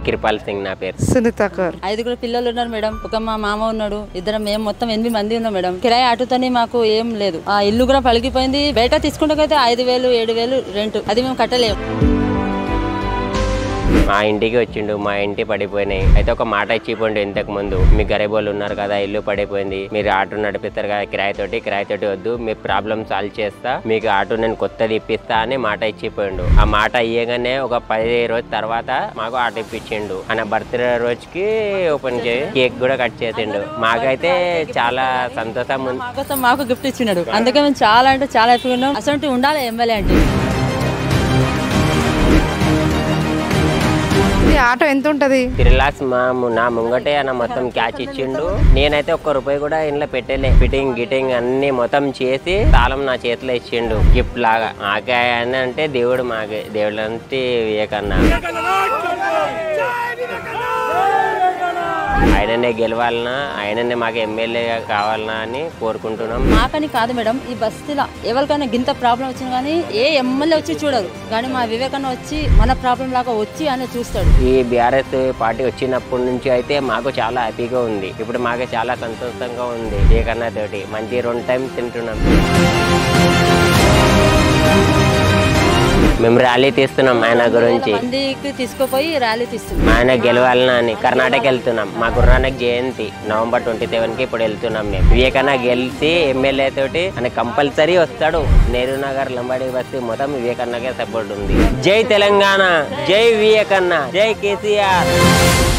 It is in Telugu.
కిర్పాల్ సింగ్ నా పేరు సునీత కౌర్ ఐదుగురు పిల్లలు ఉన్నారు మేడం ఒక మా మామ ఉన్నాడు ఇద్దరం మేము మొత్తం ఎనిమిది మంది ఉన్నాం మేడం కిరాయి ఆటోతోని మాకు ఏం లేదు ఆ ఇల్లు కూడా పలిగిపోయింది బయట తీసుకుంటే ఐదు వేలు ఏడు వేలు రెంట్ అది మేము కట్టలేము మా ఇంటికి వచ్చిండు మా ఇంటి పడిపోయినాయి అయితే ఒక మాట ఇచ్చిపోండి ఇంతకు ముందు మీ గరీబోళ్ళు ఉన్నారు కదా ఇల్లు పడిపోయింది మీరు ఆటో నడిపిస్తారు కదా కిరాయి తోటి కిరాయి తోటి వద్దు మీ ప్రాబ్లమ్ సాల్వ్ చేస్తా మీకు ఆటో నేను కొత్తది ఇప్పిస్తా అని మాట ఇచ్చిపోయిండు ఆ మాట ఇయ్యగానే ఒక పది రోజు తర్వాత మాకు ఆటో ఇప్పించిండు ఆయన బర్త్డే రోజుకి ఓపెన్ చేసి కేక్ కూడా కట్ చేసిండు మాకైతే చాలా సంతోషం ఉంది మా కోసం మాకు గిఫ్ట్ ఇచ్చినాడు అందుకే మేము చాలా అంటే చాలా హ్యాపీగా ఉన్నాం అసలు ఉండాలి ఎమ్మెల్యే అంటే ఈ ఆటో ఎంత ఉంటది రిలాక్స్ మా ము- నా ముంగటే ఆయన మొత్తం క్యాచ్ ఇచ్చిండు నేనైతే ఒక్క రూపాయి కూడా ఇంట్లో పెట్టలే ఫిట్టింగ్ గిటింగ్ అన్ని మొత్తం చేసి తాళం నా చేతిలో ఇచ్చిండు గిఫ్ట్ లాగా మాకే ఆయన అంటే దేవుడు మాకే దేవుడు అంటే వివేకన్న ఆయననే గెలవాలనా ఆయననే మాకు ఎమ్మెల్యే కావాలనా అని కోరుకుంటున్నాం మాకని కాదు మేడం ఈ బస్తీలో ఎవరికైనా గింత ప్రాబ్లం వచ్చినా కానీ ఏ ఎమ్మెల్యే వచ్చి చూడరు కానీ మా వివేకన్న వచ్చి మన ప్రాబ్లం లాగా వచ్చి ఆయన చూస్తాడు ఈ బీఆర్ఎస్ పార్టీ వచ్చినప్పటి నుంచి అయితే మాకు చాలా హ్యాపీగా ఉంది ఇప్పుడు మాకు చాలా సంతోషంగా ఉంది వివేకన్న తోటి మంచి రెండు టైం తింటున్నాం మేము ర్యాలీ తీస్తున్నాం ఆయన గురించి మందికి తీసుకుపోయి ర్యాలీ తీస్తుంది ఆయన గెలవాలని అని కర్ణాటక వెళ్తున్నాం మా Guru Nanak Jayanti November twenty seven కి ఇప్పుడు వెళ్తున్నాం మేము వివేకన్న గెలిచి ఎమ్మెల్యే తోటి ఆయన కంపల్సరీ వస్తాడు నెహ్రూ నగర్ లంబాడి బస్తీ మొత్తం వివేకన్నకే సపోర్ట్ ఉంది జై తెలంగాణ జై వివేకన్న జై కేసీఆర్